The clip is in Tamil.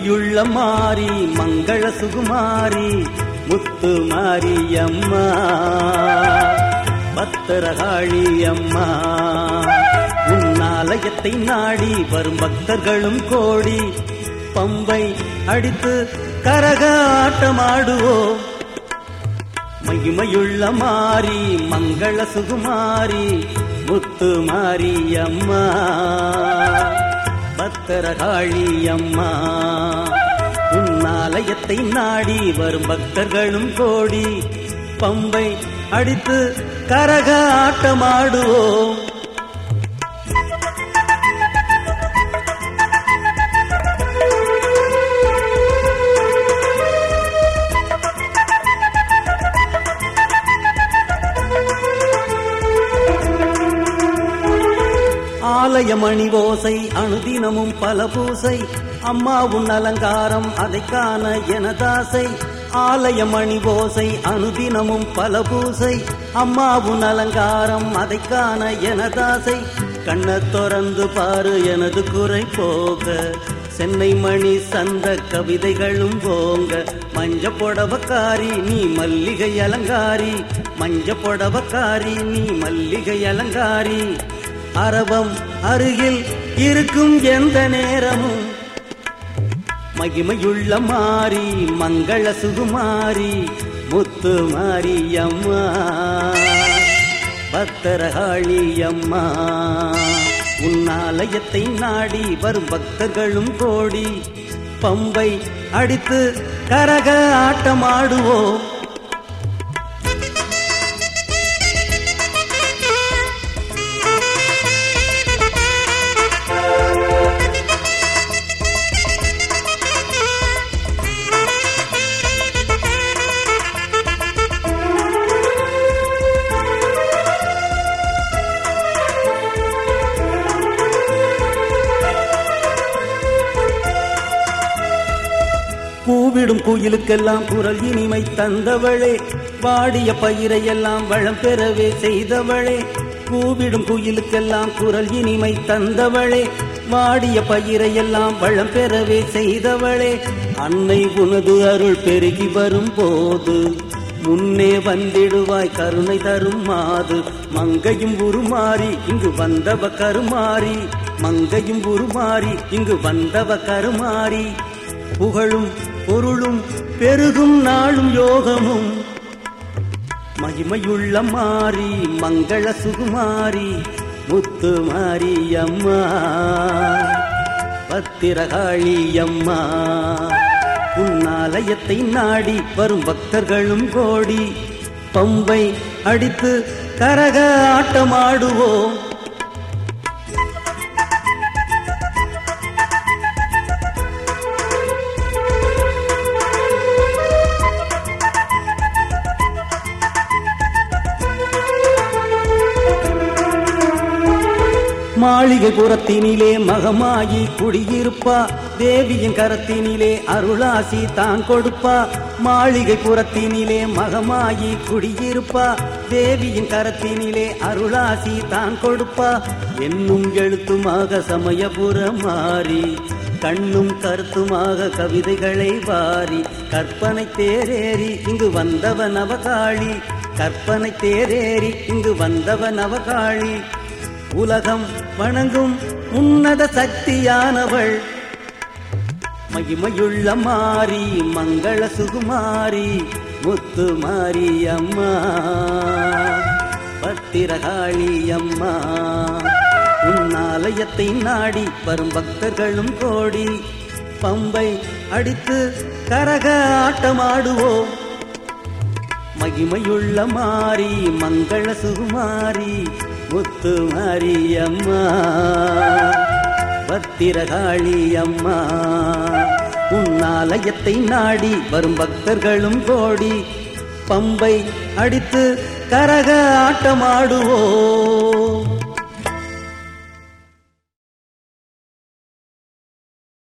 மகிமையுள்ள மாறி மங்கள சுகுமாரி முத்து மாரியம்மா பத்திரகாளி அம்மா உன்னாலயத்தை நாடி வரும் பக்தர்களும் கோடி பம்பை அடித்து கரகாட்டமாடுவோம் மகிமையுள்ள மாறி மங்கள சுகுமாரி முத்து மாரியம்மா பத்திரகாளி அம்மா உன்னாலயத்தை நாடி வரும் பக்தர்களும் கோடி பம்பை அடித்து கரகாட்டமாடுவோம் ஆலய மணி ஓசை அனுதினமும் பல பூசை அம்மா உன் அலங்காரம் அதை காண எனதாசை ஆலய மணி ஓசை அனுதினமும் பல பூசை அம்மா உன் அலங்காரம் அதை காண எனதாசை கண்ண திறந்து பாரு எனது குறை போக சென்னை மணி சந்த கவிதைகளும் போங்க மஞ்ச புடவக்காரி நீ மல்லிகை அலங்காரி மஞ்ச புடவக்காரி நீ மல்லிகை அலங்காரி அரவம் அருகில் இருக்கும் எந்த நேரமும் மகிமையுள்ள மாறி மங்கள சுகுமாரி முத்து மாரியம்மா பக்தரகாளி அம்மா உன்னாலயத்தை நாடி வரும் பக்தர்களும் கோடி பம்பை அடித்து கரக ஆட்டமாடுவோம் கூவிடும் குயிலுக்கெல்லாம் குரல் இனிமை தந்தவளே வாடிய பயிரையெல்லாம் வளம் பெறவே செய்தவளே கூவிடும் குயிலுக்கெல்லாம் குரல் இனிமை தந்தவளே வாடிய பயிரையெல்லாம் வளம் பெறவே செய்தவளே அன்னை உனது அருள் பெருகி வரும் போது முன்னே வந்திடுவாய் கருணை தரும் மாது மங்கையும் உருமாறி இங்கு வந்தவ கருமாறி மங்கையும் உருமாறி இங்கு வந்தவ கருமாறி புகழும் பொருளும் பெருகும் நாளும் யோகமும் மகிமையுள்ள மாறி மங்கள சுகுமாரி முத்து மாரி அம்மா பத்திரகாளி அம்மா உன்னாலயத்தை நாடி வரும் பக்தர்களும் கோடி பம்பை அடித்து கரக ஆட்டமாடுவோம் மாளிகை புறத்தினிலே மகமாயி குடியிருப்பா தேவியின் கரத்தினிலே அருளாசி தான் கொடுப்பா மாளிகை புறத்தினிலே மகமாயி குடியிருப்பா தேவியின் கரத்தினிலே அருளாசி தான் கொடுப்பா என்னும் எழுத்துமாக சமயபுரம் மாறி கண்ணும் கருத்துமாக கவிதைகளை வாரி கற்பனை தேரேறி இங்கு வந்தவன் அவகாளி கற்பனை தேரேறி இங்கு வந்தவன் அவகாளி உலகம் வணங்கும் உன்னத சக்தியானவள் மகிமையுள்ள மாறி மங்கள சுகுமாரி முத்து மாரி அம்மா பத்திரகாளி அம்மா உன்னாலயத்தை நாடி வரும் பக்தர்களும் கோடி பம்பை அடித்து கரக ஆட்டமாடுவோம் மகிமையுள்ள மாறி மங்கள சுகுமாரி முத்து மாரி அம்மா பத்திரகாளி அம்மா உன்னாலயத்தை நாடி வரும் பக்தர்களும் கோடி பம்பை அடித்து கரக ஆட்டமாடுவோம்